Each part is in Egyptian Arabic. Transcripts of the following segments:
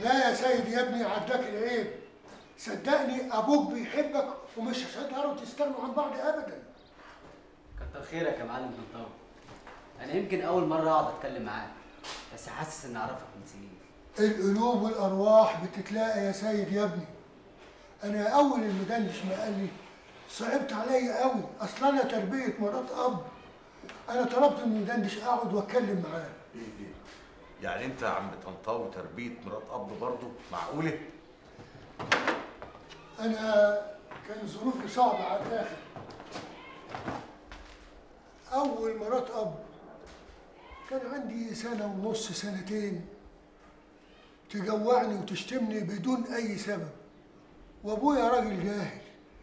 لا يا سيد يا ابني عداك العيب صدقني ابوك بيحبك ومش هتقدروا تستغنوا عن بعض ابدا كتر خيرك يا معلم طنطاوي انا يمكن اول مره اقعد اتكلم معاك بس حاسس اني اعرفك من سنين القلوب والارواح بتتلاقى يا سيد يا ابني انا اول المدنش ما قال لي صعبت عليا قوي اصل انا تربيه مرات اب انا طلبت من المدندش اقعد واتكلم معاه ايه ايه يعني انت يا عم طنطاوي تربيه مرات اب برضه معقوله انا كان ظروفي صعبه على الاخر اول مرات اب كان عندي سنه ونص سنتين تجوعني وتشتمني بدون اي سبب وابويا راجل جاهل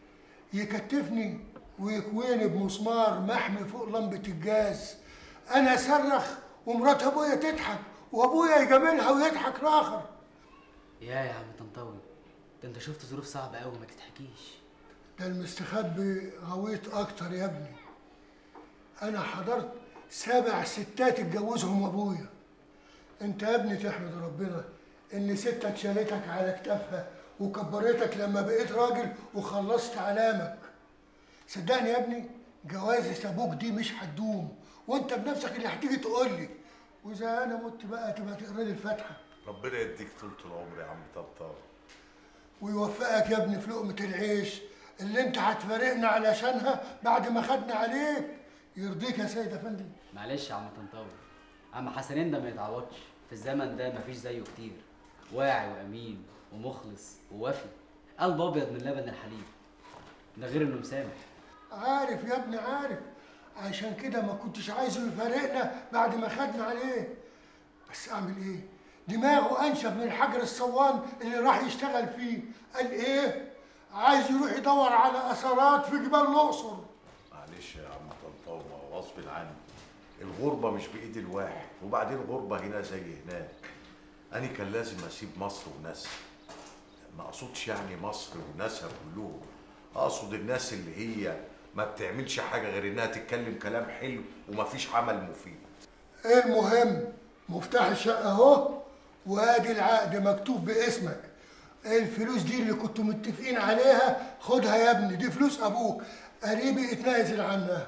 يكتفني ويكويني بمسمار محمي فوق لمبه الجاز انا اصرخ ومرات ابويا تضحك وابويا يجاملها ويضحك راخر يا يا عم طنطاوي ده انت شفت ظروف صعبه قوي ما تتحكيش ده المستخبي غويط اكتر يا ابني انا حضرت سبع ستات اتجوزهم ابويا انت يا ابني تحمد ربنا ان ستك شالتك على كتافها وكبرتك لما بقيت راجل وخلصت علامك صدقني يا ابني جوازة ابوك دي مش هتدوم وانت بنفسك اللي هتيجي تقول لي واذا انا مت بقى تبقى تقرا لي الفاتحه ربنا يديك طول العمر يا عم طنطاوي ويوفقك يا ابني في لقمة العيش اللي انت هتفارقنا علشانها بعد ما خدنا عليك يرضيك يا سيد افندي معلش يا عم طنطاوي عم حسنين ده ما يتعوضش في الزمن ده مفيش زيه كتير واعي وامين ومخلص ووفي قلب ابيض من لبن الحليب ده غير انه مسامح عارف يا ابني عارف عشان كده ما كنتش عايزه يفارقنا بعد ما خدنا عليه بس اعمل ايه دماغه انشف من الحجر الصوان اللي راح يشتغل فيه قال ايه عايز يروح يدور على اثارات في جبال الاقصر معلش يا عم طنطاوي ما هو غصب عني الغربة مش بإيد الواحد وبعدين الغربة هنا زي هناك أنا كان لازم أسيب مصر وناسها ما أقصدش يعني مصر وناسها كلهم أقصد الناس اللي هي ما بتعملش حاجة غير إنها تتكلم كلام حلو ومفيش عمل مفيد ايه المهم مفتاح الشقه اهو وادي العقد مكتوب باسمك الفلوس دي اللي كنتوا متفقين عليها خدها يا ابني دي فلوس ابوك قريبي اتنازل عنها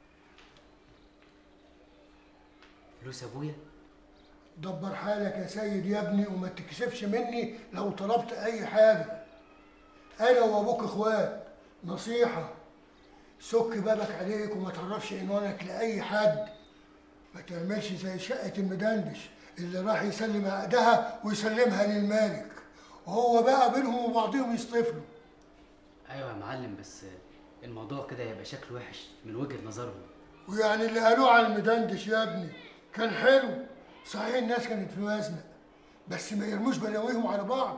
فلوس ابويا دبر حالك يا سيد يا ابني وما تكسفش مني لو طلبت اي حاجه انا وابوك اخوات نصيحه سك بابك عليك وما تعرفش عنوانك لاي حد ما تعملش زي شقه المدندش اللي راح يسلم عقدها ويسلمها للمالك وهو بقى بينهم وبعضهم يصطفلوا ايوه يا معلم بس الموضوع كده هيبقى شكله وحش من وجهه نظرهم ويعني اللي قالوه على المدندش يا ابني كان حلو صحيح الناس كانت في وزنة بس ما يرموش بلاويهم على بعض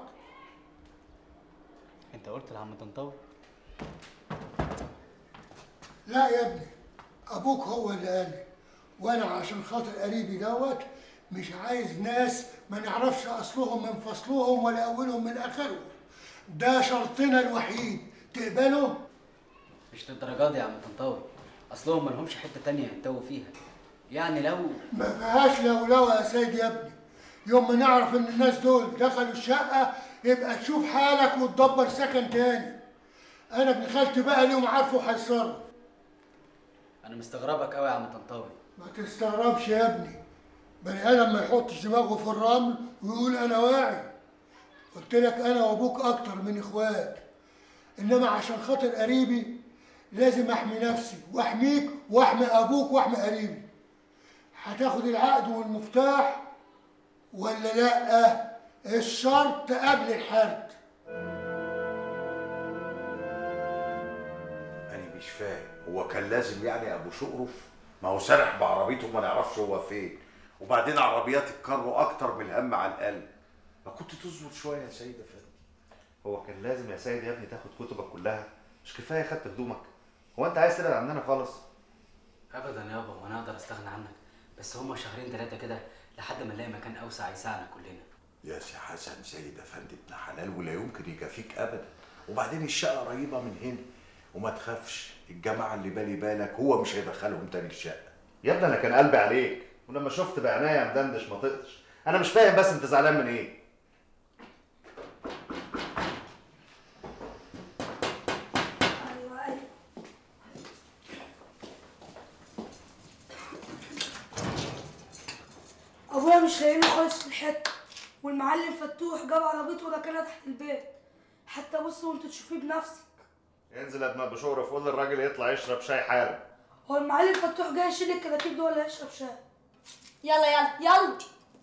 انت قلت لعم طنطاوي لا يا ابني ابوك هو اللي قال لي وانا عشان خاطر قريبي دوت مش عايز ناس ما نعرفش اصلهم من فصلهم ولا اولهم من اخرهم ده شرطنا الوحيد تقبله مش للدرجه دي يا عم طنطاوي اصلهم ما لهمش حته تانية يتوه فيها يعني لو ما فيهاش لولوه يا سيد يا ابني يوم ما نعرف ان الناس دول دخلوا الشقه يبقى تشوف حالك وتدبر سكن تاني انا ابن خالتي بقى ليهم عارفه هيتصرف انا مستغربك قوي يا عم طنطاوي ما تستغربش يا ابني بني ادم ما يحطش دماغه في الرمل ويقول انا واعي قلت لك انا وابوك اكتر من اخوات انما عشان خاطر قريبي لازم احمي نفسي واحميك واحمي ابوك واحمي قريبي هتاخد العقد والمفتاح ولا لا الشرط قبل الحرد أنا مش فاهم هو كان لازم يعني أبو شقرف ما هو سرح بعربيته ما نعرفش هو فين وبعدين عربيات الكارو أكتر من الهم على القلب ما كنت تصبر شوية يا سيد أفندي هو كان لازم يا سيد يا ابني تاخد كتبك كلها مش كفايه خدت هدومك هو انت عايز تبعد عننا خالص ابدا يابا وانا اقدر استغنى عنك بس هما شهرين ثلاثه كده لحد ما نلاقي مكان اوسع يساعدنا كلنا يا سي حسن سيد أفندي ابن حلال ولا يمكن يكفيك أبدا وبعدين الشقة قريبة من هنا وما تخافش الجماعة اللي بالي بالك هو مش هيدخلهم تاني الشقة يا ابني انا كان قلبي عليك ولما شفت بعناية مدندش ما طقتش انا مش فاهم بس انت زعلان من ايه ابويا مش لاقيني خالص في الحته والمعلم فتوح جاب عربيته وركنها تحت البيت حتى بص وانت تشوفيه بنفسك انزل يا ابن ابو شورف قول للراجل يطلع يشرب شاي حالا هو المعلم فتوح جاي يشيل الكراكيب دي ولا يشرب شاي يلا يلا يلا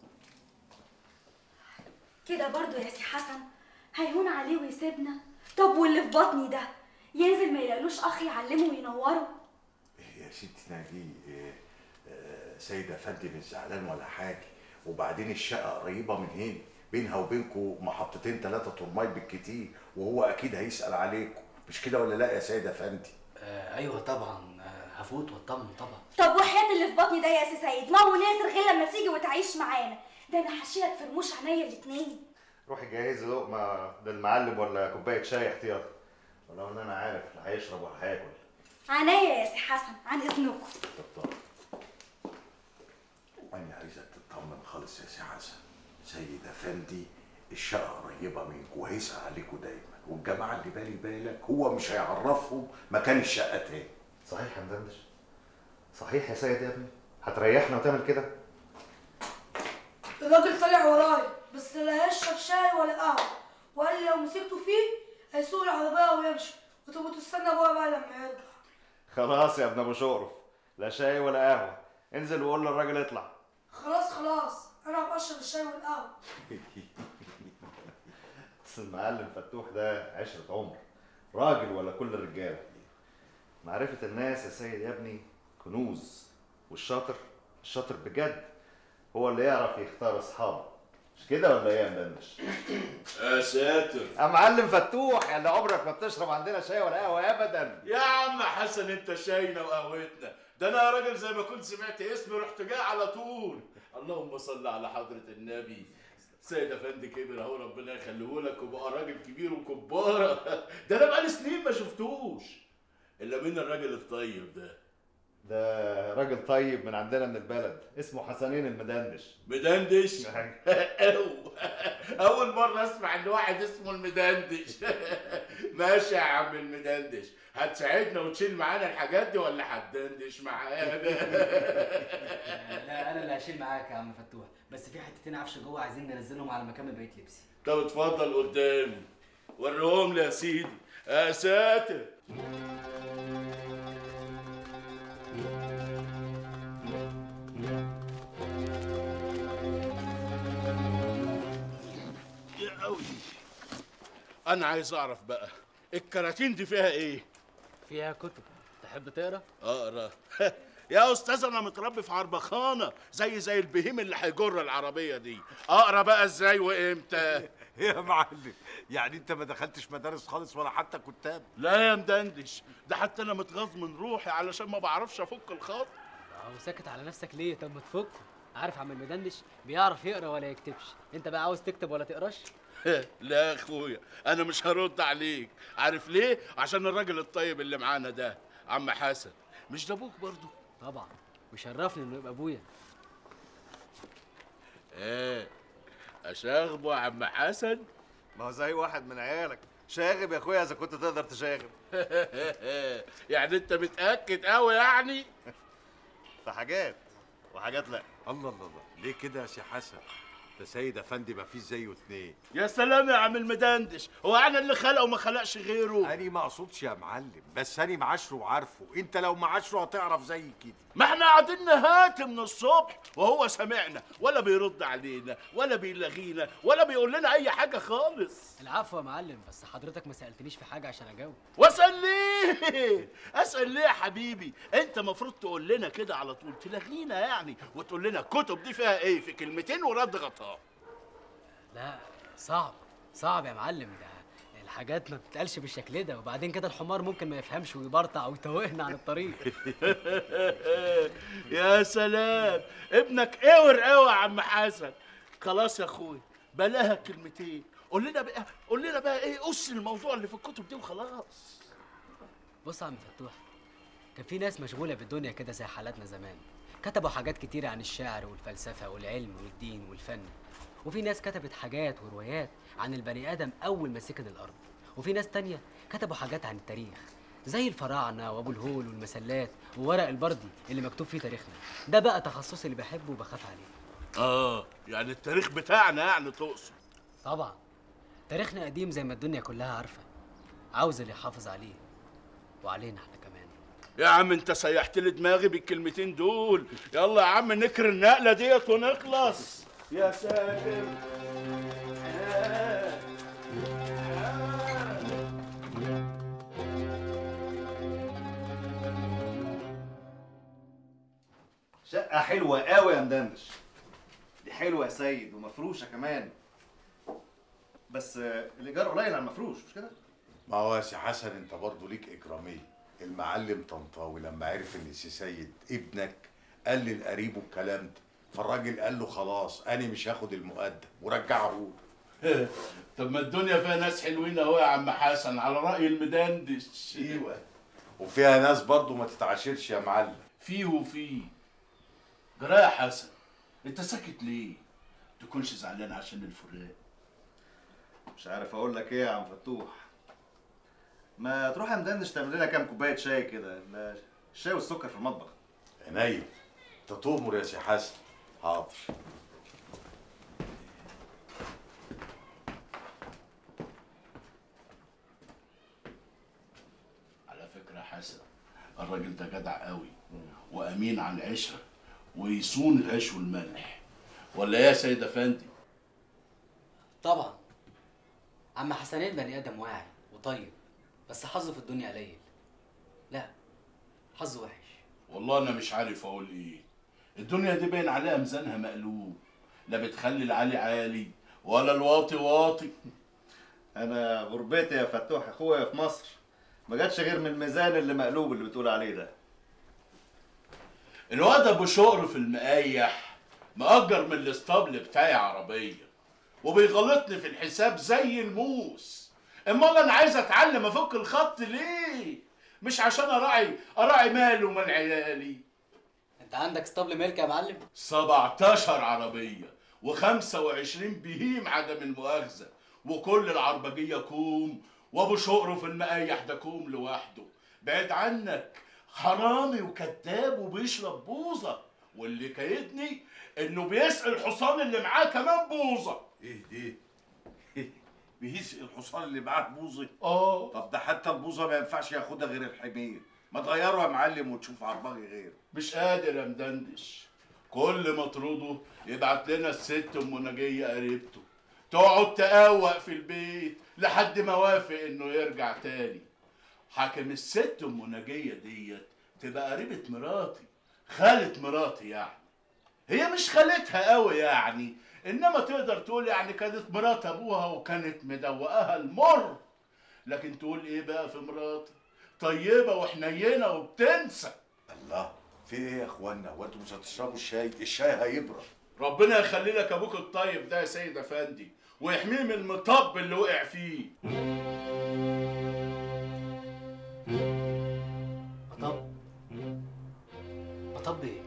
كده برضو يا سي حسن هيهون عليه ويسيبنا طب واللي في بطني ده ينزل ما يلاقلوش اخ يعلمه وينوره يا ستي ناجي إيه، آه، سيد افندي مش زعلان ولا حاجه وبعدين الشقه قريبه من هنا بينها وبينكم محطتين ثلاثه ترماي بالكتير وهو اكيد هيسال عليكم مش كده ولا لا يا سيد افندي آه ايوه طبعا آه هفوت واطمن طبعا طب وحياة اللي في بطني ده يا سي سيد ما هو نازل غير لما تيجي وتعيش معانا ده انا هشيلك في رموش عينيا الاتنين روحي جهزي لقمه للمعلم ولا كوبايه شاي احتياطي ولو ان انا عارف لا هيشرب ولا هياكل عينيا يا سي حسن عن اذنكم طب طب انا عايزك تطمن خالص يا سي حسن سيد افندي الشقه قريبه منكم وهيسال عليكم دايما والجماعه اللي بالي بالك هو مش هيعرفهم مكان الشقه تاني صحيح يا مدندش صحيح يا سيد يا ابني هتريحنا وتعمل كده الراجل طلع ورايا بس لا هيشرب شاي ولا قهوه وقال لي لو مسكته فيه هيسوق العربيه ويمشي وتبقوا تستنى ابويا بقى لما يرجع خلاص يا ابن ابو شقرف لا شاي ولا قهوه انزل وقول للراجل اطلع خلاص خلاص انا هبقى اشرب الشاي والقهوه بس المعلم فتوح ده عشرة عمر راجل ولا كل الرجاله معرفة الناس يا سيد يا ابني كنوز والشاطر الشاطر بجد هو اللي يعرف يختار اصحابه مش كده ولا ايه يا مدندش؟ يا ساتر يا معلم فتوح يا اللي عمرك ما بتشرب عندنا شاي ولا قهوه ابدا يا عم حسن انت شاينا وقهوتنا ده انا يا راجل زي ما كنت سمعت اسمي رحت جاي على طول اللهم صل على حضرة النبي سيد افندي كبر اهو ربنا يخليه لك وبقى راجل كبير وكبارة ده انا بقالي سنين ما شفتوش الا مين الراجل الطيب ده ده راجل طيب من عندنا من البلد اسمه حسنين المدندش مدندش أو. اول مرة اسمع ان واحد اسمه المدندش ماشي يا عم المدندش هتساعدنا وتشيل معانا الحاجات دي ولا هتدندش معانا آه لا انا اللي هشيل معاك يا عم فتوح بس في حتتين عفش جوه عايزين ننزلهم على مكان بقيه لبسي طب اتفضل قدامي وريهم لي يا سيدي يا ساتر يا قوي انا عايز اعرف بقى الكراتين دي فيها ايه فيها كتب تحب تقرا اقرا يا استاذ انا متربي في عربخانه زي زي البهيم اللي هيجر العربيه دي اقرا بقى ازاي وامتى يا معلم يعني انت ما دخلتش مدارس خالص ولا حتى كتاب لا يا مدندش ده حتى انا متغاظ من روحي علشان ما بعرفش افك الخط هو ساكت على نفسك ليه طب ما تفكه عارف عم المدندش بيعرف يقرا ولا يكتبش انت بقى عاوز تكتب ولا تقراش لا يا اخويا انا مش هرد عليك عارف ليه عشان الراجل الطيب اللي معانا ده عم حسن مش ده ابوك برضه طبعا وشرفني انه يبقى ابويا ايه اشاغبه يا عم حسن ما هو زي واحد من عيالك شاغب يا اخويا اذا كنت تقدر تشاغب يعني انت متاكد قوي يعني في حاجات وحاجات لا الله الله الله ليه كده يا سي حسن ده سيد افندي ما فيش زيه اتنين يا سلام يا عم المدندش هو انا اللي خلقه وما خلقش غيره انا ما اقصدش يا معلم بس انا معاشره وعارفه انت لو معاشره هتعرف زي كده ما احنا قاعدين نهات من الصبح وهو سامعنا ولا بيرد علينا ولا بيلغينا ولا بيقول لنا اي حاجه خالص العفو يا معلم بس حضرتك ما سالتنيش في حاجه عشان اجاوب واسال ليه اسال ليه يا حبيبي انت المفروض تقول لنا كده على طول تلغينا يعني وتقول لنا الكتب دي فيها ايه في كلمتين ورد غطاء لا صعب صعب يا معلم ده الحاجات ما بتتقالش بالشكل ده وبعدين كده الحمار ممكن ما يفهمش ويبرطع ويتوهنا عن الطريق يا سلام ابنك اور قوي يا عم حسن خلاص يا اخوي بلاها كلمتين قول لنا بقى قول لنا بقى ايه قص الموضوع اللي في الكتب دي وخلاص بص يا عم فتوح كان في ناس مشغوله بالدنيا كده زي حالاتنا زمان كتبوا حاجات كتيرة عن الشعر والفلسفة والعلم والدين والفن وفي ناس كتبت حاجات وروايات عن البني آدم أول ما سكن الأرض وفي ناس تانية كتبوا حاجات عن التاريخ زي الفراعنة وأبو الهول والمسلات وورق البردي اللي مكتوب فيه تاريخنا ده بقى تخصصي اللي بحبه وبخاف عليه اه يعني التاريخ بتاعنا يعني تقصد طبعا تاريخنا قديم زي ما الدنيا كلها عارفه عاوز اللي يحافظ عليه وعلينا احنا كمان يا عم انت سيحت لي دماغي بالكلمتين دول يلا يا عم نكر النقله ديت ونخلص يا ساتر آه. شقة حلوة قوي يا مدندش دي حلوة يا سيد ومفروشة كمان بس آه، الإيجار قليل على المفروش مش كده؟ ما هو يا سي حسن انت برضه ليك اكراميه المعلم طنطاوي لما عرف ان سي سيد ابنك قال لقريبه الكلام ده فالراجل قال له خلاص انا مش هاخد المقدم ورجعه له طب ما الدنيا فيها ناس حلوين اهو يا عم حسن على راي المدندش ايوه وفيها ناس برضه ما تتعاشرش يا معلم فيه وفيه جرى يا حسن انت ساكت ليه تكونش زعلان عشان الفراق مش عارف أقول لك إيه يا عم فتوح ما تروح يا مدندش تعمل لنا كام كوباية شاي كده لا، الشاي والسكر في المطبخ عينيا انت تؤمر يا سي حسن حاضر على فكره يا حسن الراجل ده جدع قوي وامين على العشره ويصون العيش والملح ولا إيه يا سيد افندي طبعا عم حسنين بني ادم واعي وطيب بس حظه في الدنيا قليل لا حظه وحش والله انا مش عارف اقول ايه الدنيا دي باين عليها ميزانها مقلوب لا بتخلي العالي عالي ولا الواطي واطي أنا غربتي يا فتوح أخويا في مصر ما جاتش غير من الميزان اللي مقلوب اللي بتقول عليه ده الواد ابو شقر في المقايح مأجر من الاسطبل بتاعي عربيه وبيغلطني في الحساب زي الموس امال انا عايز اتعلم افك الخط ليه مش عشان اراعي اراعي مالي ومال عيالي انت عندك اسطبل ملك يا معلم 17 عربيه و25 بهيم عدم المؤاخذه وكل العربجيه كوم وابو شقر في المقايح ده كوم لوحده بعيد عنك حرامي وكذاب وبيشرب بوظه واللي كايدني انه بيسقي الحصان اللي معاه كمان بوظه ايه دي بيسقي الحصان اللي معاه بوظه اه طب ده حتى البوظه ما ينفعش ياخدها غير الحمير ما تغيره يا معلم وتشوف عرباجي غيره مش قادر يا مدندش كل ما اطرده يبعت لنا الست ام نجيه قريبته تقعد تقوق في البيت لحد ما وافق انه يرجع تاني حاكم الست ام نجيه ديت تبقى قريبه مراتي خالة مراتي يعني هي مش خالتها قوي يعني انما تقدر تقول يعني كانت مرات ابوها وكانت مدوقاها المر لكن تقول ايه بقى في مراتي طيبه وحنينه وبتنسى الله في ايه يا اخوانا هو انتوا مش هتشربوا الشاي الشاي هيبرد ربنا يخلي لك ابوك الطيب ده يا سيد افندي ويحميه من المطب اللي وقع فيه مطب مطب ايه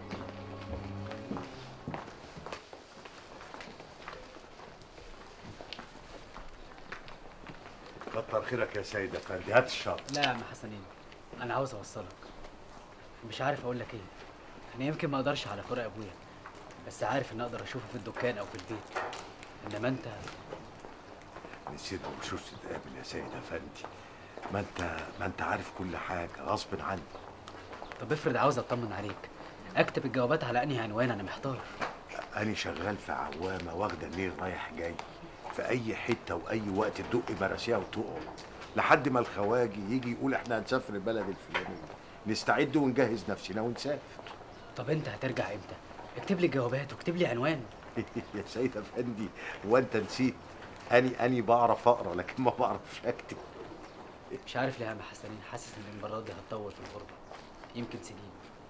كتر خيرك يا سيد افندي هات الشرب لا يا عم حسنين انا عاوز اوصلك مش عارف اقول لك ايه انا يمكن ما اقدرش على فراق ابويا بس عارف ان اقدر اشوفه في الدكان او في البيت انما انت نسيت وشوش تتقابل يا سيد افندي ما انت ما انت عارف كل حاجه غصب عني طب افرض عاوز اطمن عليك اكتب الجوابات على انهي عنوان انا محتار انا شغال في عوامه واخده الليل رايح جاي في اي حته واي وقت تدق مراسيها وتقعد لحد ما الخواجي يجي يقول احنا هنسافر البلد الفلانيه نستعد ونجهز نفسنا ونسافر طب انت هترجع امتى اكتب لي الجوابات واكتب لي عنوان يا سيد افندي هو انت نسيت اني اني بعرف اقرا لكن ما بعرفش اكتب مش عارف ليه يا عم حسنين حاسس ان المره دي هتطول في الغربه يمكن سنين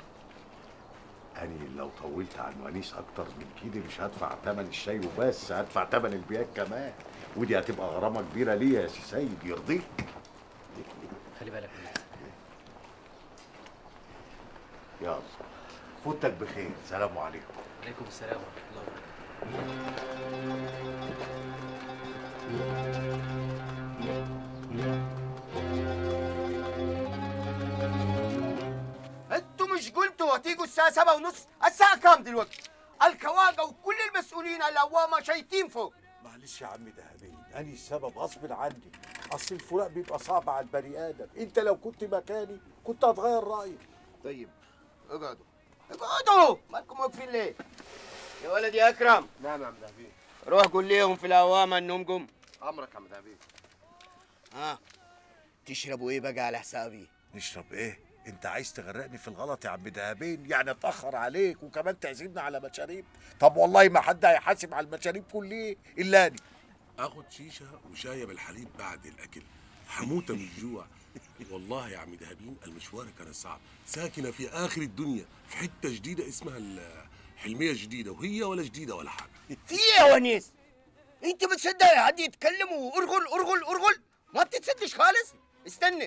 اني لو طولت على الونيس اكتر من كده مش هدفع ثمن الشاي وبس هدفع ثمن البيات كمان ودي هتبقى غرامه كبيره ليا يا سي سيد يرضيك خلي بالك من نفسك يلا فوتك بخير سلام عليكم عليكم السلام ورحمه الله وبركاته انتوا مش قلتوا هتيجوا الساعة سبعة ونص الساعة كام دلوقتي؟ الكواجة وكل المسؤولين العوامة شايطين فوق معلش يا عم دهبين أنا السبب غصب عني أصل الفراق بيبقى صعب على البني آدم أنت لو كنت مكاني كنت هتغير رأيك طيب اقعدوا اقعدوا مالكم واقفين ليه؟ يا ولد يا اكرم نعم يا عم دهبين روح قول ليهم في العوامة انهم قم امرك يا عم دهبين ها تشربوا ايه بقى على حسابي؟ نشرب إيه؟ أنت عايز تغرقني في الغلط يا عم دهبين يعني أتأخر عليك وكمان تعزمنا على مشاريب طب والله ما حد هيحاسب على المشاريب كلها إلا أنا اخد شيشه وشاي بالحليب بعد الاكل هموت من الجوع والله يا عم دهبين المشوار كان صعب ساكنه في اخر الدنيا في حته جديده اسمها الحلميه جديده وهي ولا جديده ولا حاجه في ايه يا ونيس؟ انت بتصدق حد يتكلم وارغل ارغل ارغل ما بتتصدش خالص؟ استنى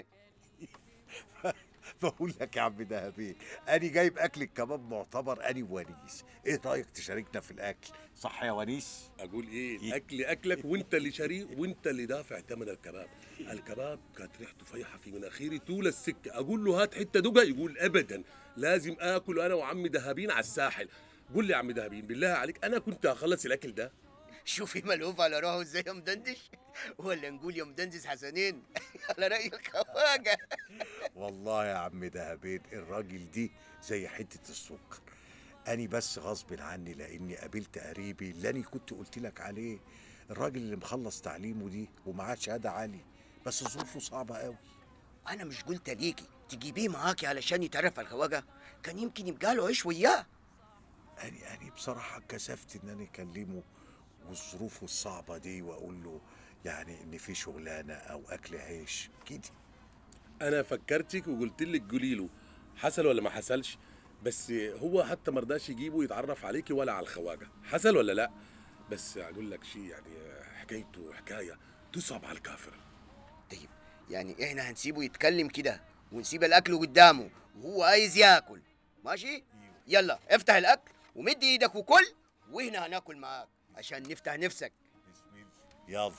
بقول لك يا عم دهبين أنا جايب أكل الكباب معتبر أنا وونيس إيه رأيك تشاركنا في الأكل صح يا ونيس؟ اقول ايه الاكل اكلك وانت اللي شاريه وانت اللي دافع ثمن الكباب الكباب كانت ريحته فايحه في مناخيري طول السكه اقول له هات حته دقه يقول ابدا لازم اكل انا وعمي دهبين على الساحل قول لي يا عم دهبين بالله عليك انا كنت هخلص الاكل ده شوفي ملهوف على روحه ازاي يا مدندش ولا نقول يا مدندس حسنين على رأي الخواجة والله يا عم دهبين الراجل دي زي حتة السكر أني بس غصب عني لأني قابلت قريبي اللي أنا كنت قلت لك عليه الراجل اللي مخلص تعليمه دي ومعاه شهادة عالية بس ظروفه صعبة قوي انا مش قلت ليكي تجيبيه معاكي علشان يتعرف على الخواجة كان يمكن يبقى له عيش وياه أني أني بصراحة كسفت إن أنا أكلمه وظروفه الصعبة دي وأقول له يعني إن في شغلانة أو أكل عيش كده انا فكرتك وقلت لك قولي له حصل ولا ما حصلش بس هو حتى ما رضاش يجيبه يتعرف عليكي ولا على الخواجه حصل ولا لا بس اقول لك شيء يعني حكايته حكايه تصعب على الكافر طيب يعني احنا هنسيبه يتكلم كده ونسيب الاكل قدامه وهو عايز ياكل ماشي يلا افتح الاكل ومد ايدك وكل وهنا هناكل معاك عشان نفتح نفسك يلا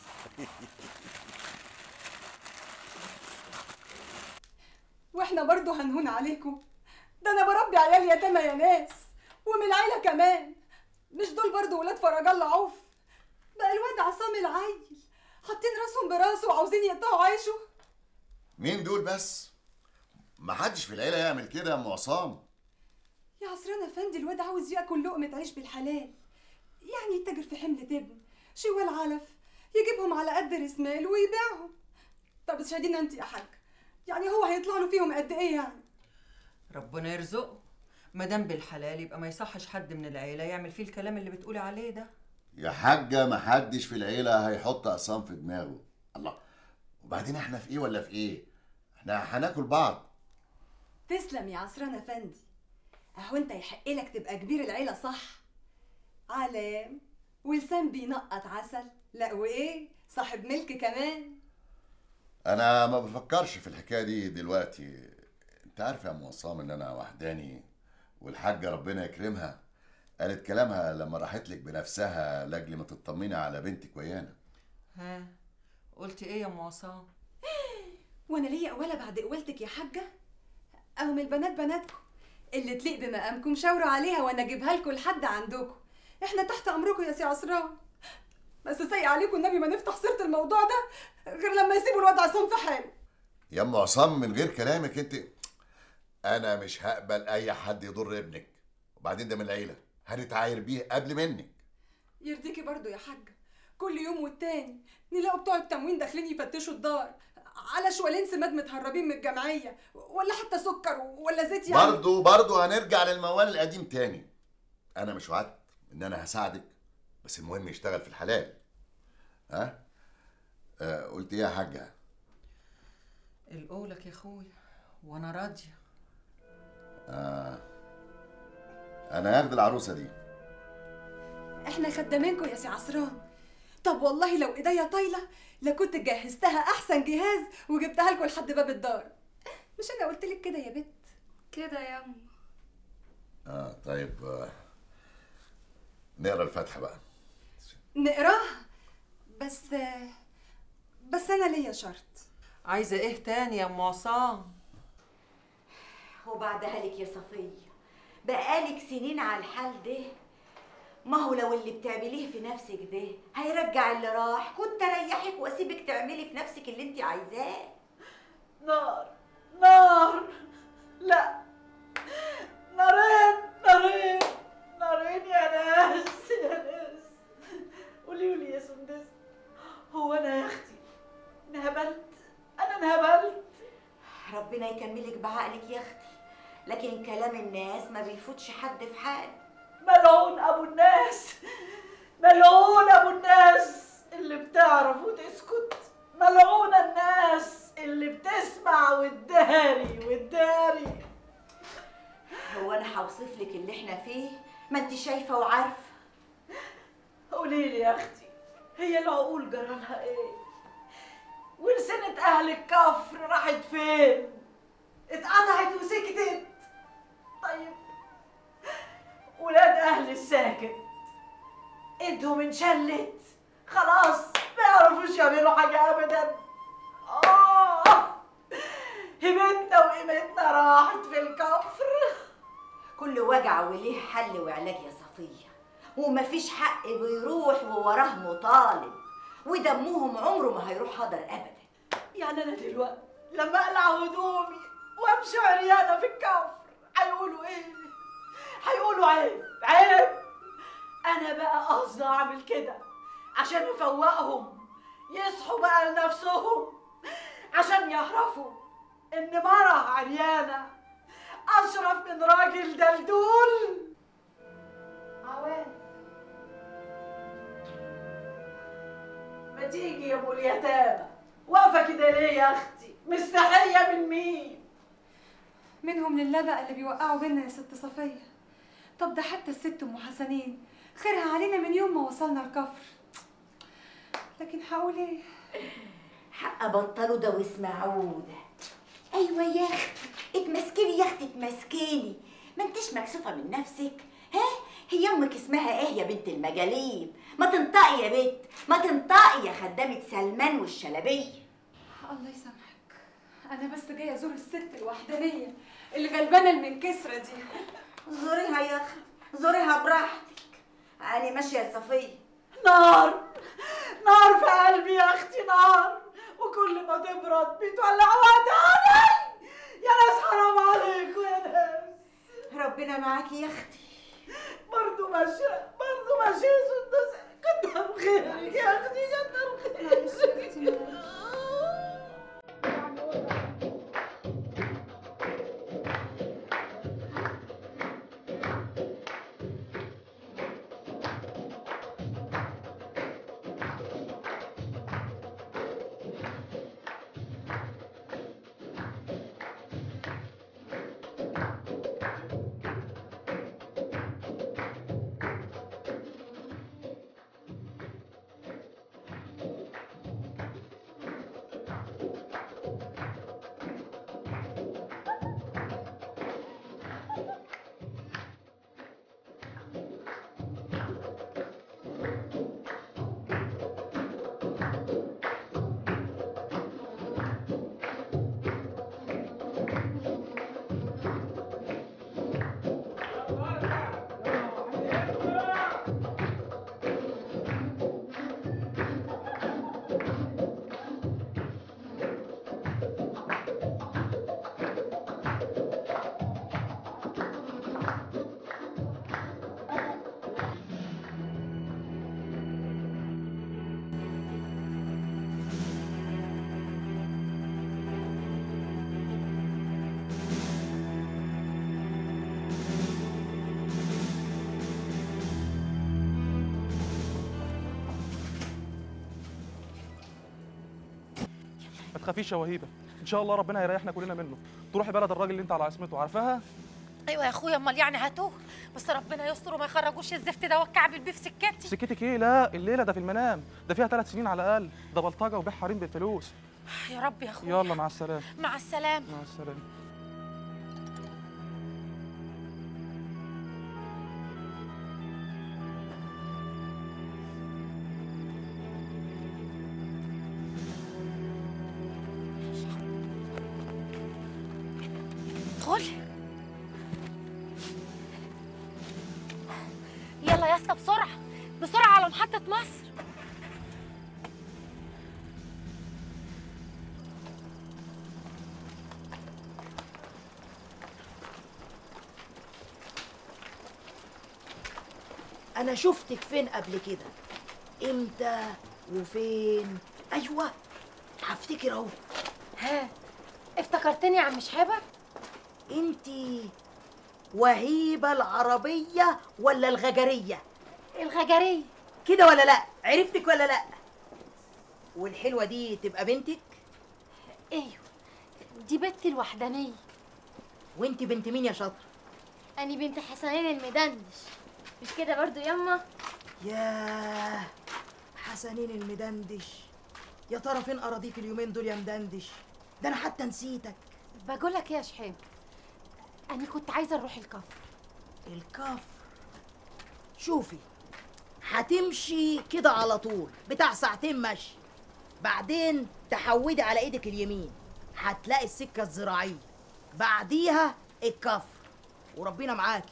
واحنا برضو هنهون عليكم ده انا بربي عيال يتامى يا ناس ومن العيله كمان مش دول برضو ولاد فرج الله عوف بقى الواد عصام العيل حاطين راسهم براسه وعاوزين يقطعوا عيشه مين دول بس ما حدش في العيله يعمل كده يا ام عصام يا عصران افندي الواد عاوز ياكل لقمه عيش بالحلال يعني يتاجر في حمل تبن شوال علف يجيبهم على قد رسمال ويبيعهم طب شاهدينا انت يا حاج يعني هو هيطلع له فيهم قد ايه يعني ربنا يرزقه ما دام بالحلال يبقى ما يصحش حد من العيله يعمل فيه الكلام اللي بتقولي عليه ده يا حاجه ما حدش في العيله هيحط عصام في دماغه الله وبعدين احنا في ايه ولا في ايه احنا هناكل بعض تسلم يا عصران افندي اهو انت يحق لك تبقى كبير العيله صح علام ولسان بينقط عسل لا وايه صاحب ملك كمان انا ما بفكرش في الحكايه دي دلوقتي انت عارف يا ام عصام ان انا وحداني والحاجه ربنا يكرمها قالت كلامها لما راحت لك بنفسها لاجل ما تطمني على بنتك ويانا ها قلتي ايه يا ام عصام وانا ليا قواله بعد قوالتك يا حاجه اهو من البنات بناتكم اللي تليق بمقامكم شاوروا عليها وانا اجيبها لكم لحد عندكم احنا تحت امركم يا سي عصران بس سايق عليكم النبي ما نفتح سيره الموضوع ده غير لما يسيبوا الواد عصام في حاله يا ام عصام من غير كلامك انت انا مش هقبل اي حد يضر ابنك وبعدين ده من العيله هنتعاير بيه قبل منك يرضيكي برضو يا حاجه كل يوم والتاني نلاقوا بتوع التموين داخلين يفتشوا الدار على شوالين سماد متهربين من الجمعيه ولا حتى سكر ولا زيت يعني برضو برضو هنرجع للموال القديم تاني انا مش وعدت ان انا هساعدك بس المهم يشتغل في الحلال ها آه قلت ايه يا حاجه القولك يا اخويا وانا راضيه آه انا هاخد العروسه دي احنا خدامينكم يا سي عصران طب والله لو ايديا طايله لكنت جهزتها احسن جهاز وجبتها لكم لحد باب الدار مش انا قلت لك كده يا بت كده يا ام اه طيب آه نقرا الفاتحه بقى نقراها بس بس انا ليا شرط عايزه ايه تاني يا ام عصام وبعدها لك يا صفيه بقالك سنين على الحال ده ما هو لو اللي بتعمليه في نفسك ده هيرجع اللي راح كنت اريحك واسيبك تعملي في نفسك اللي انت عايزاه نار نار لا نارين نارين نارين يا ناس يا ناس قولي لي يا سندس هو انا يا اختي انهبلت انا انهبلت ربنا يكملك بعقلك يا اختي لكن كلام الناس ما بيفوتش حد في حال ملعون ابو الناس ملعون ابو الناس اللي بتعرف وتسكت ملعون الناس اللي بتسمع وتداري وتداري هو انا هوصف لك اللي احنا فيه ما انت شايفه وعارفه قولي لي يا اختي هي العقول جرالها ايه ولسنة اهل الكفر راحت فين اتقطعت وسكتت طيب ولاد اهل الساكت ايدهم انشلت خلاص ما يعرفوش يعملوا حاجة ابدا اه هبتنا وقيمتنا راحت في الكفر كل وجع وليه حل وعلاج يا صفيه ومفيش حق بيروح ووراه مطالب ودمهم عمره ما هيروح هدر ابدا يعني انا دلوقتي لما اقلع هدومي وامشي عريانه في الكفر هيقولوا ايه هيقولوا عيب عيب انا بقى قصدي اعمل كده عشان افوقهم يصحوا بقى لنفسهم عشان يعرفوا ان مرة عريانه اشرف من راجل دلدول عوام ما تيجي يا ابو اليتامى واقفه كده ليه يا اختي مستحيه من مين منهم لله بقى اللي بيوقعوا بينا يا ست صفية طب ده حتى الست ام حسنين خيرها علينا من يوم ما وصلنا الكفر لكن هقول ايه حق بطلوا ده واسمعوا ده ايوه يا اختي اتمسكني يا اختي اتمسكني ما انتش مكسوفه من نفسك ها هي امك اسمها ايه يا بنت المجاليب ما تنطقي يا بنت ما تنطقي يا خدامه سلمان والشلبيه الله يسامحك انا بس جايه ازور الست الوحدانيه اللي غلبانه المنكسره دي زوريها يا اختي زوريها براحتك انا ماشيه يا صفيه نار نار في قلبي يا اختي نار وكل ما تبرد بتولعوها تاني يا ناس حرام عليكم يا ناس ربنا معاكي يا اختي برضه ماشيه برضه ماشيه يا سندس كتر خيرك يا اختي كتر خيرك ما تخافيش يا وهيبه ان شاء الله ربنا هيريحنا كلنا منه تروحي بلد الراجل اللي انت على عصمته عارفاها ايوه يا اخويا امال يعني هاتوه بس ربنا يستر وما يخرجوش الزفت ده والكعب بيه في سكتي سكتك ايه لا الليله ده في المنام ده فيها ثلاث سنين على الاقل ده بلطجه وبيع حريم بالفلوس يا رب يا اخويا يلا مع السلامه مع السلامه مع السلامه ادخل يلا يا اسطى بسرعه بسرعه على محطه مصر انا شفتك فين قبل كده امتى وفين ايوه هفتكر اهو ها افتكرتني يا عم شهابه انتي وهيبه العربيه ولا الغجريه الغجريه كده ولا لا عرفتك ولا لا والحلوه دي تبقى بنتك ايوه دي بنتي الوحدانيه وانتي بنت مين يا شاطر أنا بنت حسنين المدندش مش كده برضو يما ياه حسنين المدندش يا ترى فين اراضيك اليومين دول يا مدندش ده انا حتى نسيتك بقول لك ايه يا شحام انا كنت عايزه نروح الكفر الكفر شوفي هتمشي كده على طول بتاع ساعتين مشي بعدين تحودي على ايدك اليمين هتلاقي السكه الزراعيه بعديها الكفر وربنا معاكي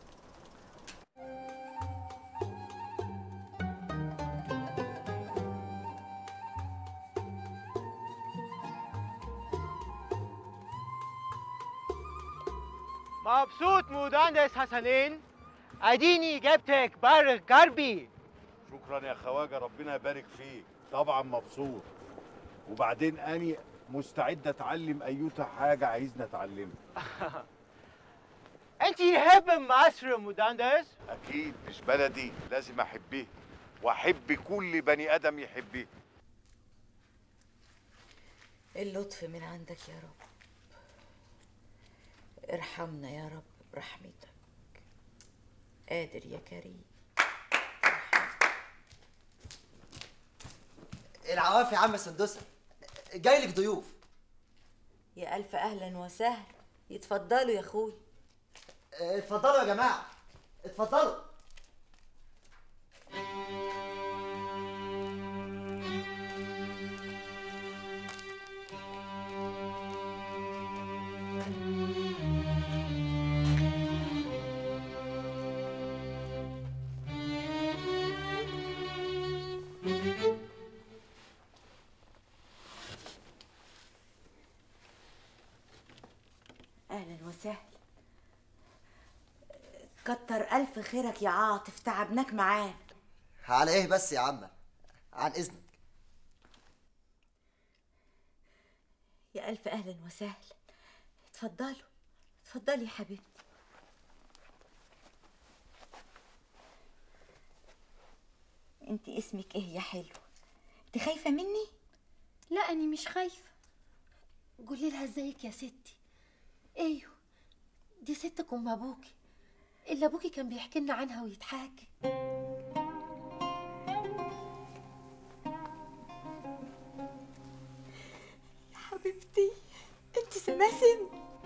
مبسوط مهندس حسنين اديني جبتك بر غربي شكرا يا خواجه ربنا يبارك فيك طبعا مبسوط وبعدين اني مستعد اتعلم ايوتا حاجه عايزني اتعلمها انت يحب مصر مهندس اكيد مش بلدي لازم احبه واحب كل بني ادم يحبه اللطف من عندك يا رب ارحمنا يا رب برحمتك قادر يا كريم العوافي يا عم سندوسه جاي لك ضيوف يا ألف أهلا وسهلا يتفضلوا يا أخوي اتفضلوا يا جماعه اتفضلوا أهلا وسهلا كتر ألف خيرك يا عاطف تعبناك معانا على ايه بس يا عم عن اذنك يا ألف أهلا وسهلا اتفضلوا اتفضلي يا حبيبتي انت اسمك ايه يا حلو انت خايفة مني؟ لا أنا مش خايفة قولي لها ازيك يا ستي ايوه دي ستك ام ابوكي اللي ابوكي كان بيحكي لنا عنها ويتحاكي يا حبيبتي انت سماسم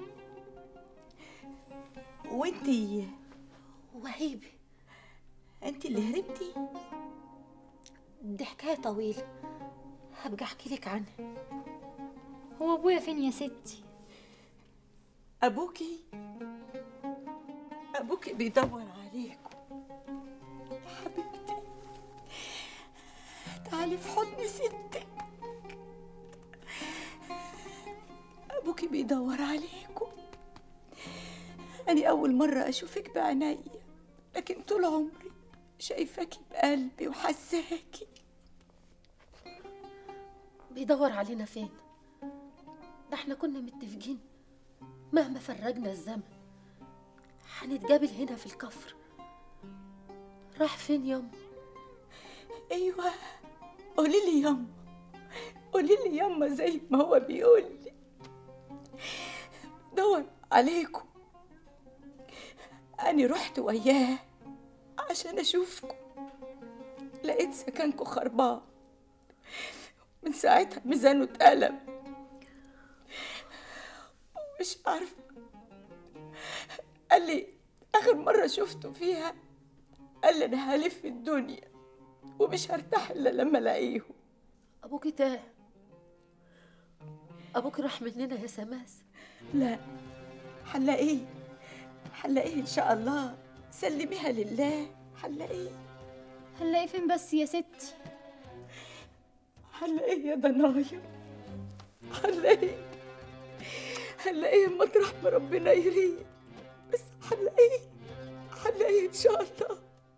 وانت وهيبه انت اللي هربتي دي حكايه طويله هبقى احكي لك عنها هو ابويا فين يا ستي ابوكي ابوكي بيدور عليكم يا حبيبتي تعالي في حضن ستك ابوكي بيدور عليكم أنا أول مرة أشوفك بعينيا لكن طول عمري شايفاكي بقلبي وحساكي بيدور علينا فين ده احنا كنا متفقين مهما فرجنا الزمن هنتقابل هنا في الكفر راح فين يوم أيوة قولي لي ياما قولي لي ياما زي ما هو بيقول لي دور عليكم أنا رحت وياه عشان أشوفكم لقيت سكنكم خربان من ساعتها ميزانه اتقلب مش عارفة قال لي آخر مرة شفته فيها قال لي أنا هلف الدنيا ومش هرتاح إلا لما ألاقيهم ابوكي تاه ابوكي راح مننا يا سماس لا هنلاقيه هنلاقيه إن شاء الله سلميها لله هنلاقيه هنلاقي فين بس يا ستي هنلاقيه يا ضنايا هنلاقيه هنلاقيه مطرح ما ربنا يريه بس هنلاقيه هنلاقيه ان شاء الله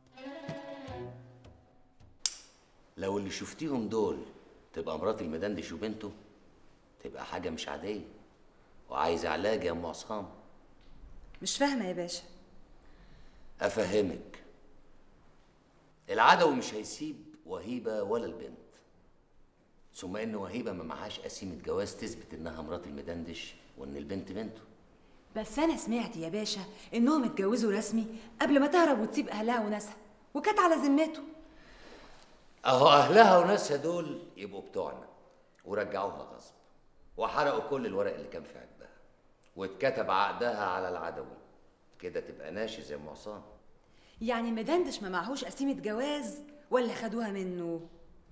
لو اللي شفتيهم دول تبقى مرات المدندش وبنته تبقى حاجة مش عادية وعايزة علاج يا أم عصام مش فاهمه يا باشا أفهمك العدوي مش هيسيب وهيبة ولا البنت ثم إن وهيبة ما معهاش قسيمة جواز تثبت إنها مرات المدندش وإن البنت بنته بس انا سمعت يا باشا انهم اتجوزوا رسمي قبل ما تهرب وتسيب اهلها وناسها وكانت على ذمته أهو أهلها وناسها دول يبقوا بتوعنا ورجعوها غصب وحرقوا كل الورق اللي كان في عقدها واتكتب عقدها على العدوي كده تبقى ناشز يا أم عصام يعني مدندش ما معهوش قسيمه جواز ولا خدوها منه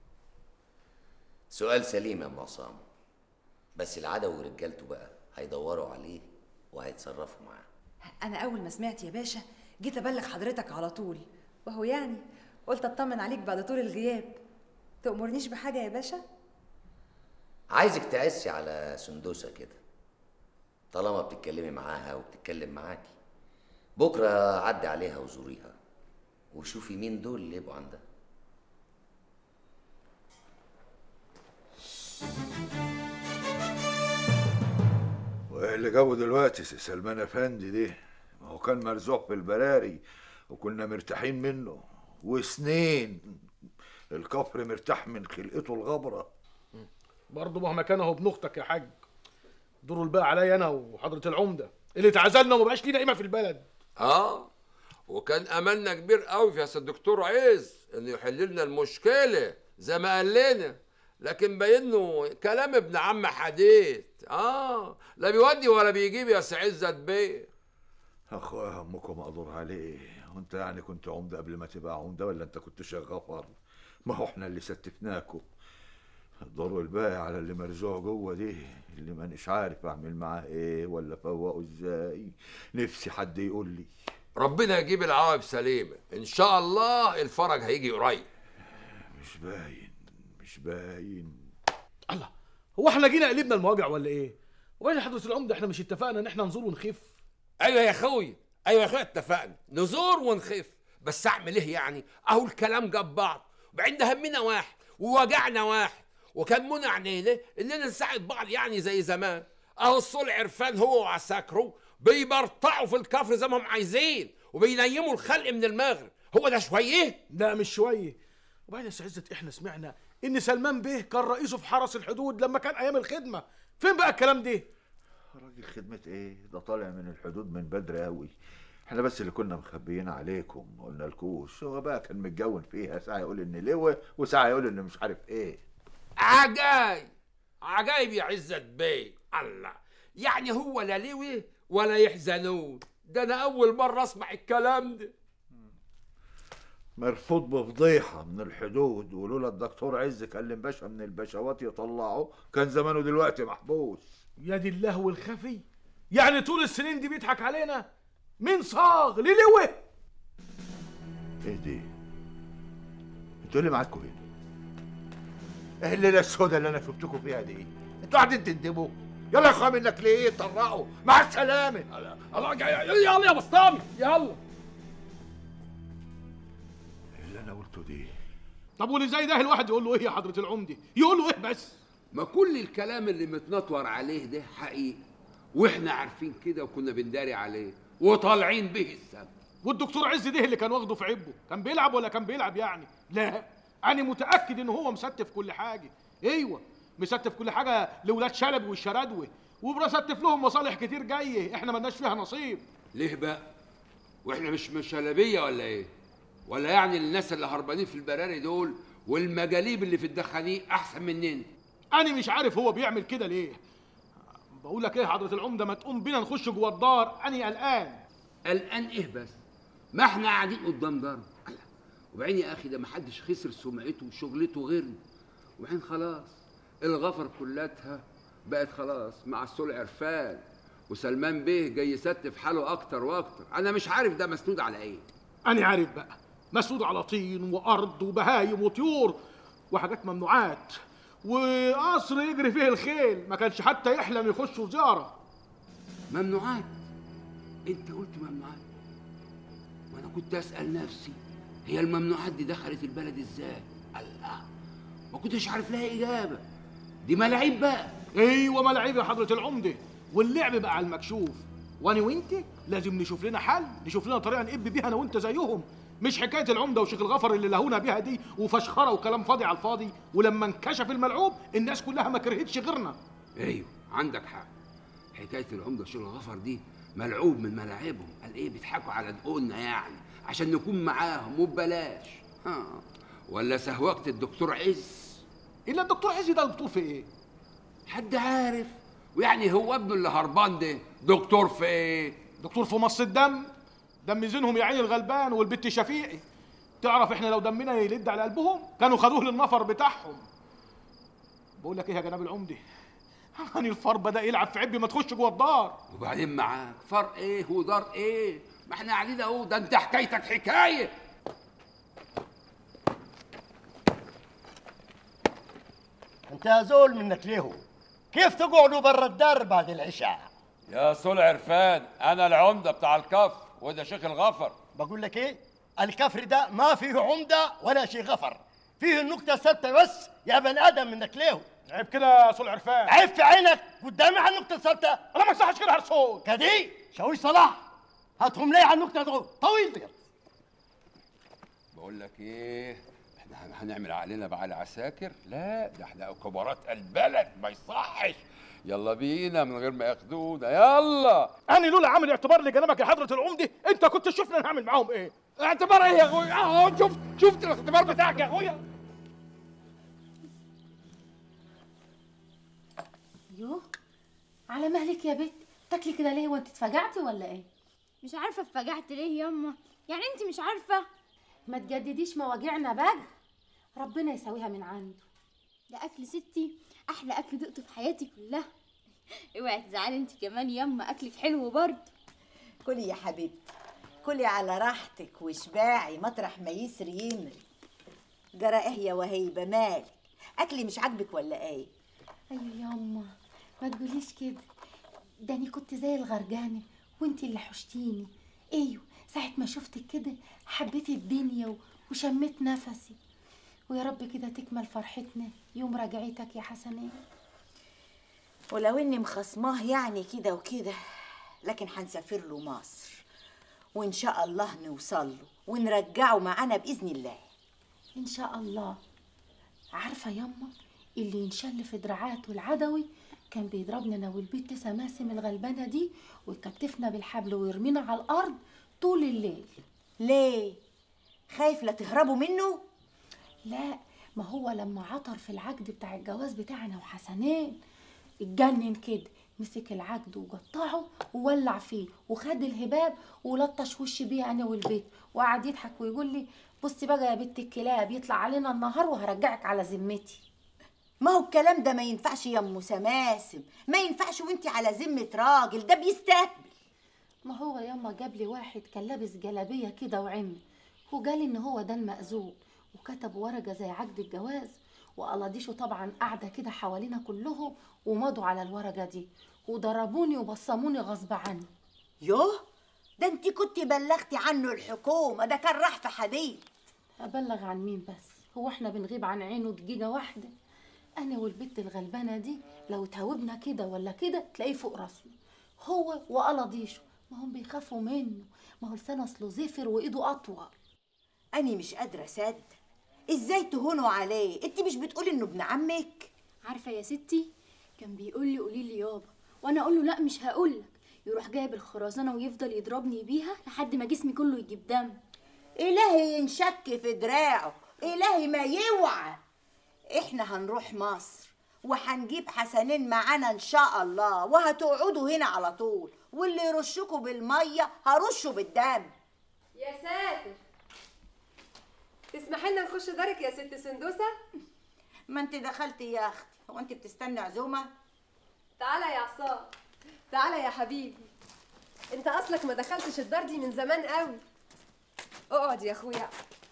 سؤال سليم يا ام عصام بس العدوي ورجالته بقى هيدوروا عليه وهيتصرفوا معاه انا اول ما سمعت يا باشا جيت ابلغ حضرتك على طول وهو يعني قلت اطمن عليك بعد طول الغياب تأمرنيش بحاجه يا باشا عايزك تعسي على سندوسة كده طالما بتتكلمي معاها وبتتكلم معاكي بكرة عدي عليها وزوريها وشوفي مين دول اللي يبقوا عندها وايه اللي جابه دلوقتي سي سلمان افندي دي ما هو كان مرزوق في البراري وكنا مرتاحين منه وسنين الكفر مرتاح من خلقته الغبره برضه مهما كان اهو ابن اختك يا حاج دور الباقي عليا انا وحضره العمده اللي اتعزلنا وما بقاش لينا قيمه في البلد اه وكان املنا كبير قوي في يا الدكتور عز انه يحل لنا المشكله زي ما قال لنا لكن باين انه كلام ابن عم حديث اه لا بيودي ولا بيجيب يا سي عزت بيه اخويا همكم مقدور عليه وانت يعني كنت عمده قبل ما تبقى عمده ولا انت كنت شغفر ما هو احنا اللي ستفناكم الدور الباقي على اللي مرزوع جوه دي اللي مانيش عارف اعمل معاه ايه ولا فوقه ازاي نفسي حد يقول لي ربنا يجيب العواقب سليمه ان شاء الله الفرج هيجي قريب مش باين مش باين هو احنا جينا قلبنا المواجع ولا ايه وبعدين حضره العمده احنا مش اتفقنا ان احنا نزور ونخف ايوه يا اخوي ايوه يا اخويا اتفقنا نزور ونخف بس اعمل ايه يعني اهو الكلام جاب بعض وبعدين ده همنا واحد ووجعنا واحد وكان منع علينا اننا نساعد بعض يعني زي زمان اهو الصول عرفان هو وعساكره بيبرطعوا في الكفر زي ما هم عايزين وبينيموا الخلق من المغرب هو ده شويه لا مش شويه وبعدين يا سي عزت احنا سمعنا ان سلمان بيه كان رئيسه في حرس الحدود لما كان ايام الخدمه فين بقى الكلام ده راجل خدمة ايه ده طالع من الحدود من بدري قوي احنا بس اللي كنا مخبيين عليكم ما قلنا لكوش هو بقى كان متجون فيها ساعة يقول ان لواء وساعة يقول ان مش عارف ايه عجايب عجايب يا عزت بيه الله يعني هو لا لوي ولا يحزنون ده انا اول مره اسمع الكلام ده مرفوض بفضيحة من الحدود ولولا الدكتور عز كلم باشا من البشوات يطلعه كان زمانه دلوقتي محبوس يا دي اللهو الخفي يعني طول السنين دي بيضحك علينا مين صاغ ليه لوه ايه دي انتوا اللي معاكم هنا ايه الليله السوداء اللي انا شفتكم فيها دي انتوا قاعدين تندبوا يلا يا اخويا منك ليه طرقوا مع السلامه الله جاي يلا يا بسطامي يلا اللي انا قلته دي طب واللي زي ده الواحد يقول له ايه يا حضره العمده يقول له ايه بس ما كل الكلام اللي متنطور عليه ده حقيقي واحنا عارفين كده وكنا بنداري عليه وطالعين به السما والدكتور عز ده اللي كان واخده في عبه كان بيلعب ولا كان بيلعب يعني لا انا متاكد ان هو مستف كل حاجه ايوه مستف كل حاجه لاولاد شلبي والشرادوي ومستف لهم مصالح كتير جايه احنا ملناش فيها نصيب ليه بقى واحنا مش مشلبيه ولا ايه ولا يعني الناس اللي هربانين في البراري دول والمجاليب اللي في الدخانين احسن مننا انا مش عارف هو بيعمل كده ليه بقول لك ايه يا حضره العمده ما تقوم بينا نخش جوه الدار اني قلقان قلقان ايه بس ما احنا قاعدين قدام دار وبعدين يا اخي ده ما حدش خسر سمعته وشغلته غيرنا وبعدين خلاص الغفر كلتها بقت خلاص مع السول عرفان وسلمان بيه جاي يستف حاله اكتر واكتر انا مش عارف ده مسنود على ايه انا عارف بقى مسدود على طين وارض وبهايم وطيور وحاجات ممنوعات وقصر يجري فيه الخيل ما كانش حتى يحلم يخشوا زياره ممنوعات انت قلت ممنوعات وانا كنت اسال نفسي هي الممنوعات دي دخلت البلد ازاي الله ما كنتش عارف لها اجابه دي ملاعيب بقى ايوه ملاعيب يا حضره العمده واللعب بقى على المكشوف وانا وانت لازم نشوف لنا حل نشوف لنا طريقه نقب بيها انا وانت زيهم مش حكايه العمده وشيخ الغفر اللي لهونا بيها دي وفشخره وكلام فاضي على الفاضي ولما انكشف الملعوب الناس كلها ما كرهتش غيرنا ايوه عندك حق حكايه العمده وشيخ الغفر دي ملعوب من ملاعبهم قال ايه بيضحكوا على دقوننا يعني عشان نكون معاهم وببلاش ها ولا سهوكة الدكتور عز الا الدكتور عز ده دكتور في ايه حد عارف ويعني هو ابنه اللي هربان ده دكتور في ايه دكتور في مص الدم دم زينهم يا عيني الغلبان والبت شفيقي تعرف احنا لو دمنا يلد على قلبهم كانوا خدوه للنفر بتاعهم بقول لك ايه يا جناب العمده يعني الفار بدا يلعب في عبي ما تخش جوه الدار وبعدين معاك فرق ايه ودار ايه ما احنا قاعدين اهو ده انت حكايتك حكايه انت يا زول منك ليه كيف تقعدوا برا الدار بعد العشاء يا سول عرفان انا العمده بتاع الكفر وده شيخ الغفر بقول لك ايه الكفر ده ما فيه عمده ولا شيء غفر فيه النكته الثابته بس يا بني ادم منك ليه عيب كده يا سول عرفان عيب في عينك قدامي على النكته الثابته انا ما يصحش كده هرسول كدي شوي صلاح هاتهم لي على النكته دول طويل دي بقول لك ايه احنا هن- هنعمل علينا بقى على عساكر لا ده احنا كبارات البلد ما يصحش يلا بينا من غير ما ياخدونا يلا انا لولا عامل اعتبار لجنابك يا حضره العمده انت كنت تشوفنا نعمل معاهم ايه اعتبار ايه يا اخويا اهو شفت شفت الاختبار بتاعك يا اخويا يوه على مهلك يا بت تاكلي كده ليه وانت اتفجعتي ولا ايه مش عارفه اتفجعت ليه ياما يعني انت مش عارفه ما تجدديش مواجعنا بقى ربنا يساويها من عنده ده اكل ستي احلى اكل دقته في حياتي كلها اوعي تزعلي انت كمان ياما اكلك حلو برضه كلي يا حبيبتي كلي على راحتك واشباعي مطرح ما يسري يمري جرى ايه يا وهيبه مالك اكلي مش عاجبك ولا ايه ايوه ياما ما تقوليش كده ده انا كنت زي الغرجانه وانت اللي حشتيني ايوه ساعه ما شفتك كده حبيت الدنيا و- وشميت نفسي ويا رب كده تكمل فرحتنا يوم رجعتك يا حسنين ولو اني مخصماه يعني كده وكده لكن هنسافر له مصر وان شاء الله نوصل له ونرجعه معانا باذن الله ان شاء الله عارفه ياما اللي ينشل في دراعاته العدوي كان بيضربنا انا والبت سماسم الغلبانه دي ويكتفنا بالحبل ويرمينا على الارض طول الليل ليه خايف لا تهربوا منه لا ما هو لما عطر في العقد بتاع الجواز بتاعنا وحسنين اتجنن كده مسك العقد وقطعه وولع فيه وخد الهباب ولطش وشي بيه انا والبيت وقعد يضحك ويقول لي بصي بقى يا بنت الكلاب يطلع علينا النهار وهرجعك على ذمتي ما هو الكلام ده ما ينفعش يا ام سماسم ما ينفعش وانت على ذمه راجل ده بيستهبل ما هو ياما جاب لي واحد كان لابس جلابيه كده وعمي وقال ان هو ده المأذون وكتب ورقه زي عقد الجواز وقلاضيشه طبعا قاعده كده حوالينا كلهم ومضوا على الورقه دي وضربوني وبصموني غصب عني يوه ده انت كنت بلغتي عنه الحكومه ده كان راح في حديد ابلغ عن مين بس هو احنا بنغيب عن عينه دقيقه واحده انا والبت الغلبانه دي لو توبنا كده ولا كده تلاقيه فوق راسنا هو وقلاضيشه ما هم بيخافوا منه ما هو لسانه اصله زفر وايده اطول اني مش قادره اصدق ازاي تهونوا عليه انت مش بتقولي انه ابن عمك عارفه يا ستي كان بيقول لي قولي لي يابا وانا اقول له لا مش هقول لك يروح جايب الخرزانه ويفضل يضربني بيها لحد ما جسمي كله يجيب دم الهي ينشك في دراعه الهي ما يوعى احنا هنروح مصر وهنجيب حسنين معانا ان شاء الله وهتقعدوا هنا على طول واللي يرشكوا بالميه هرشه بالدم يا ساتر تسمحي لنا نخش دارك يا ست سندوسه ما انت دخلتي يا اختي هو انت بتستني عزومه تعالى يا عصام تعالى يا حبيبي انت اصلك ما دخلتش الدار دي من زمان قوي اقعد يا اخويا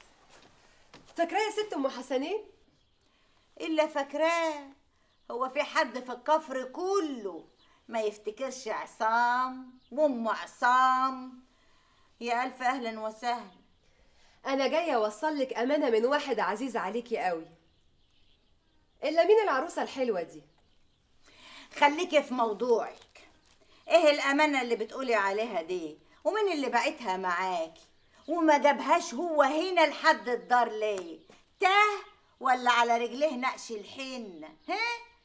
فاكراه يا ست ام حسنين الا فاكراه هو في حد في الكفر كله ما يفتكرش عصام وام عصام يا الف اهلا وسهلا انا جايه اوصل لك امانه من واحد عزيز عليكي قوي الا مين العروسه الحلوه دي خليكي في موضوعك ايه الامانه اللي بتقولي عليها دي ومين اللي بعتها معاكي وما جابهاش هو هنا لحد الدار ليه تاه ولا على رجليه نقش الحنه ها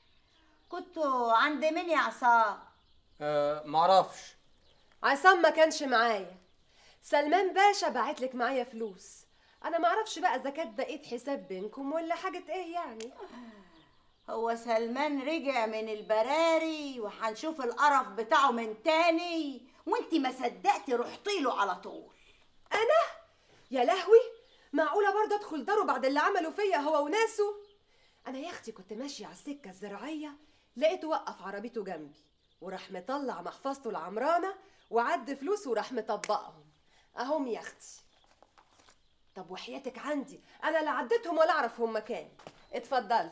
كنتوا عند مين يا عصام أه معرفش عصام ما كانش معايا سلمان باشا بعت لك معايا فلوس انا معرفش بقى اذا كانت بقيت حساب بينكم ولا حاجه ايه يعني هو سلمان رجع من البراري وهنشوف القرف بتاعه من تاني وانتي ما صدقتي رحتي له على طول انا يا لهوي معقوله برضه ادخل داره بعد اللي عمله فيا هو وناسه انا يا اختي كنت ماشيه على السكه الزراعيه لقيته وقف عربيته جنبي وراح مطلع محفظته العمرانه وعد فلوس وراح مطبقهم اهم يا اختي طب وحياتك عندي انا لا عديتهم ولا اعرف هم كام اتفضلي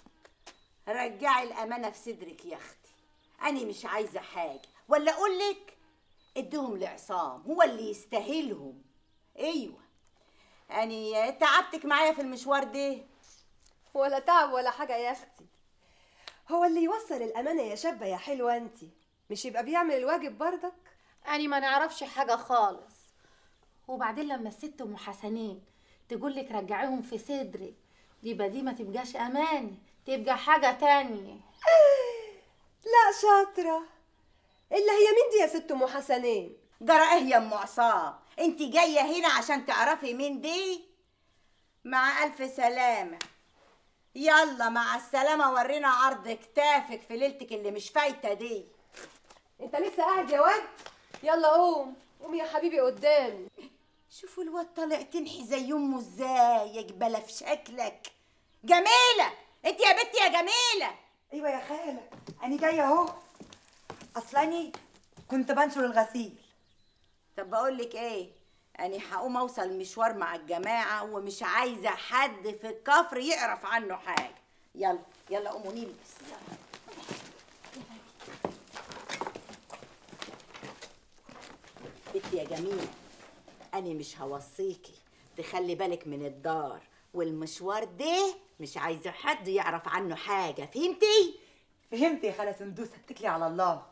رجعي الامانه في صدرك يا اختي انا مش عايزه حاجه ولا اقول لك اديهم لعصام هو اللي يستاهلهم ايوه انا تعبتك معايا في المشوار ده ولا تعب ولا حاجه يا اختي هو اللي يوصل الامانه يا شابه يا حلوه انت مش يبقى بيعمل الواجب برضك أنا ما نعرفش حاجة خالص وبعدين لما الست أم حسنين تقول لك رجعيهم في صدرك يبقى دي ما تبقاش أماني تبقى حاجة تانية لا شاطره الا هي مين دي يا ست ام حسنين جرى ايه يا ام عصام انت جايه هنا عشان تعرفي مين دي مع الف سلامه يلا مع السلامه ورينا عرض كتافك في ليلتك اللي مش فايته دي انت لسه قاعد يا واد يلا قوم قوم يا حبيبي قدامي شوفوا الواد طالع تنحي زي امه ازاي يا جبله في شكلك جميله انت يا بنتي يا جميله ايوه يا خاله انا جايه اهو اصلاني كنت بنشر الغسيل طب بقول لك ايه انا هقوم اوصل مشوار مع الجماعه ومش عايزه حد في الكفر يعرف عنه حاجه يلا يلا قوموا نلبس يلا بنتي يا جميله انا مش هوصيكي تخلي بالك من الدار والمشوار ده مش عايزه حد يعرف عنه حاجه فهمتي فهمت يا خاله سندوس اتكلي على الله